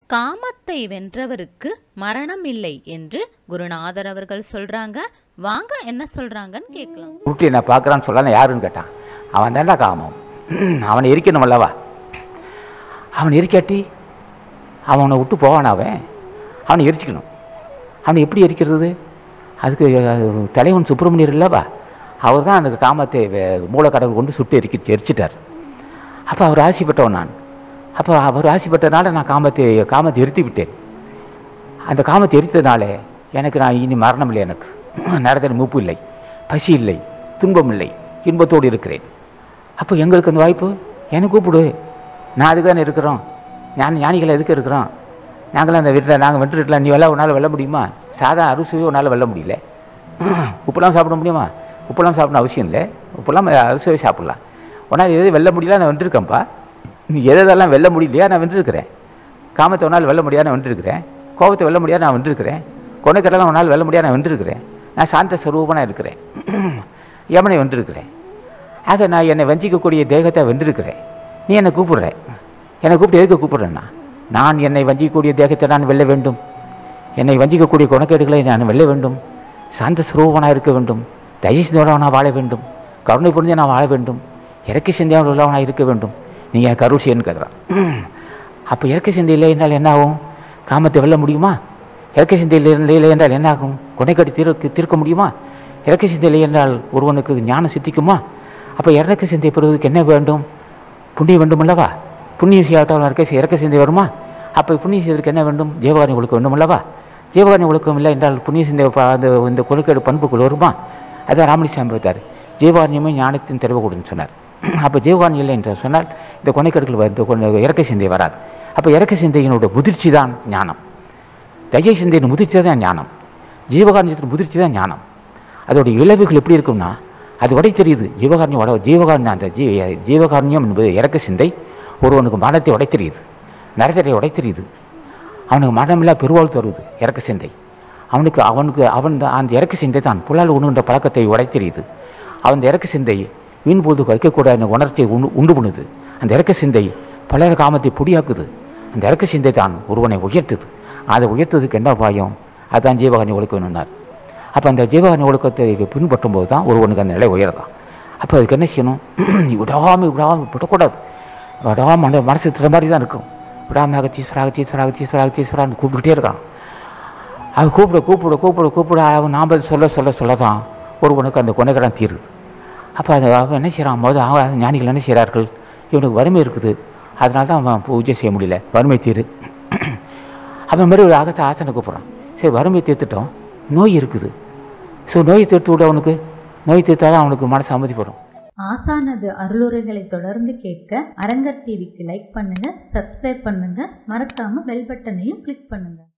காமத்தை வென்றவருக்கு மரணம் இல்லை என்று குருநாதர் அவர்கள் சொல்றாங்க வாங்க என்ன சொல்றாங்கன்னு கேட்கலாம் உருட்டி நான் பார்க்குறான்னு சொல்ல யாருன்னு கேட்டான் அவன் தான்டா காமம் அவனை எரிக்கணும் அல்லவா அவன் எரிக்காட்டி அவனை விட்டு போவான் அவன் அவனை எரிச்சிக்கணும் அவனை எப்படி எரிக்கிறது அதுக்கு அது தலைவன் சுப்பிரமணியர் இல்லவா அவர் தான் அந்த காமத்தை வே- மூலக்கடவுள் கொண்டு சுட்டு எரிக்க எரிச்சிட்டார் அப்போ அவர் ஆசைப்பட்டவன் நான் அப்போ அவர் ஆசைப்பட்டனால நான் காமத்தை காமத்தை எரித்து விட்டேன் அந்த காமத்தை எரித்ததுனால எனக்கு நான் இனி மரணம் இல்லை எனக்கு நரதன் மூப்பு இல்லை பசி இல்லை துன்பம் இல்லை இன்பத்தோடு இருக்கிறேன் அப்போ எங்களுக்கு அந்த வாய்ப்பு எனக்கு கூப்பிடு நான் அதுக்கு தானே இருக்கிறோம் ஞான ஞானிகள் எதுக்கு இருக்கிறோம் நாங்களாம் அந்த வீட்டில் நாங்கள் வென்றுட்டுலாம் நீ எல்லாம் உன்னால் வெல்ல முடியுமா சாதா அறுசுவையை உன்னால் வெல்ல முடியல உப்புலாம் சாப்பிட முடியுமா உப்புலாம் சாப்பிடணும் அவசியம் இல்லை உப்புலாம் அறுசுவை சாப்பிடலாம் உன்னால் எது வெல்ல முடியல நான் வென்றிருக்கேன்ப்பா நீ எதெல்லாம் வெல்ல முடியலையா நான் வென்றிருக்கிறேன் காமத்தை உன்னால் வெல்ல முடியாது நான் வென்றிருக்கிறேன் கோபத்தை வெல்ல முடியாது நான் வென்றிருக்கிறேன் கொனைக்கடலாம் உன்னால் வெல்ல முடியாது நான் வென்றிருக்கிறேன் நான் சாந்த ஸ்வரூபனாக இருக்கிறேன் யமனை வென்றிருக்கிறேன் ஆக நான் என்னை வஞ்சிக்கக்கூடிய தேகத்தை வென்றிருக்கிறேன் நீ என்னை கூப்பிடுற என்னை கூப்பிட்டு எதுக்கு கூப்பிடுறேன்னா நான் என்னை வஞ்சிக்கக்கூடிய தேகத்தை நான் வெல்ல வேண்டும் என்னை வஞ்சிக்கக்கூடிய குணக்கேடுகளை நான் வெல்ல வேண்டும் சாந்த ஸ்வரூபனாக இருக்க வேண்டும் தயசிந்தோட நான் வாழ வேண்டும் கருணை புரிஞ்சு நான் வாழ வேண்டும் இறக்கை சிந்தையோடு உள்ளவனாக இருக்க வேண்டும் நீங்கள் கருஷியன்னு கேட்குறான் அப்போ இறக்கை சிந்தை இல்லை என்றால் என்ன ஆகும் காமத்தை வெல்ல முடியுமா இறக்கை சிந்தை இல்லை இல்லை என்றால் என்ன ஆகும் கொனைக்கடி தீர்க்க தீர்க்க முடியுமா இறக்கை சிந்தை இல்லை என்றால் ஒருவனுக்கு ஞானம் சித்திக்குமா அப்போ இறக்க சிந்தை பெறுவதற்கு என்ன வேண்டும் புண்ணியம் வேண்டும் அல்லவா புண்ணியம் செய்யாதவன் இருக்க இறக்க சிந்தை வருமா அப்போ புண்ணியம் செய்வதற்கு என்ன வேண்டும் ஜீவகாரணி ஒழுக்கம் வேண்டும் அல்லவா ஜீவகாரணி ஒழுக்கம் இல்லை என்றால் புண்ணிய சிந்தை ப- அந்த இந்த கொழுக்கேடு பண்புக்குள் வருமா அதான் ராமலிசாமி பார்த்தார் ஜீவகாரணியமே ஞானத்தின் தெளிவு கொடுன்னு சொன்னார் அப்போ ஜீவகாரணி இல்லை என்று சொன்னால் இந்த கொனைக்கேடுகள் வந்து கொண்டு இறக்க சிந்தை வராது அப்போ இறக்க சிந்தையினோட முதிர்ச்சி தான் ஞானம் தயை சிந்தையின் முதிர்ச்சி தான் ஞானம் ஜீவகாரண்யத்தின் முதிர்ச்சி தான் ஞானம் அதோட இழவுகள் எப்படி இருக்கும்னா அது உடை தெரியுது ஜீவகாரண்யம் உட ஜீவகாரண்யம் அந்த ஜீ ஜீவகாரண்யம் என்பது இறக்க சிந்தை ஒருவனுக்கு மனத்தை உடை தெரியுது நரதரை உடை தெரியுது அவனுக்கு மனமில்லா பெருவாள் தருவது இறக்க சிந்தை அவனுக்கு அவனுக்கு அவன் தான் அந்த இறக்க சிந்தை தான் புலால் உண்ணுகின்ற பழக்கத்தை உடை தெரியுது அவன் இறக்க சிந்தை வீண் பொழுது வைக்கக்கூடாத உணர்ச்சியை உண்டு உண்டு பண்ணுது அந்த இறக்க சிந்தை பலர் காமத்தை பொடியாக்குது அந்த இறக்க சிந்தை தான் ஒருவனை உயர்த்துது அதை உயர்த்ததுக்கு என்ன உபாயம் அதான் ஜீவகாரணி ஒழுக்கணுன்னார் அப்போ அந்த ஜீவகாரணி ஒழுக்கத்தை பின்பற்றும் போது தான் ஒருவனுக்கு அந்த நிலை உயரதான் அப்போ அதுக்கு என்ன செய்யணும் நீ விடாமல் விடாமல் விடக்கூடாது விடாமல் மன மனசு திற மாதிரி தான் இருக்கும் விடாமல் அகத்தீஸ்வரா அகத்தீஸ்வரா அகத்தீஸ்வரா அகத்தீஸ்வரான்னு கூப்பிட்டுக்கிட்டே இருக்கான் அது கூப்பிட கூப்பிட கூப்பிட கூப்பிட அவன் நாம் சொல்ல சொல்ல சொல்ல தான் ஒருவனுக்கு அந்த கொனைக்கடன் தீருது அப்போ அது அவன் என்ன செய்கிறான் போது அவன் ஞானிகள் என்ன செய்கிறார்கள் இவனுக்கு வறுமை இருக்குது அதனால தான் அவன் பூஜை செய்ய முடியல வறுமை தீரு அவன் மாதிரி ஒரு அகத்த ஆசனை கூப்பிட்றான் சரி வறுமை தீர்த்துட்டோம் நோய் இருக்குது ஸோ நோயை தீர்த்து விட அவனுக்கு நோய் தீர்த்தாதான் அவனுக்கு மனசு அமைதிப்படும் ஆசானது அருளுரைகளை தொடர்ந்து கேட்க அரங்கர் டிவிக்கு லைக் பண்ணுங்க சப்ஸ்கிரைப் பண்ணுங்க மறக்காம பெல் பட்டனையும் கிளிக் பண்ணுங்க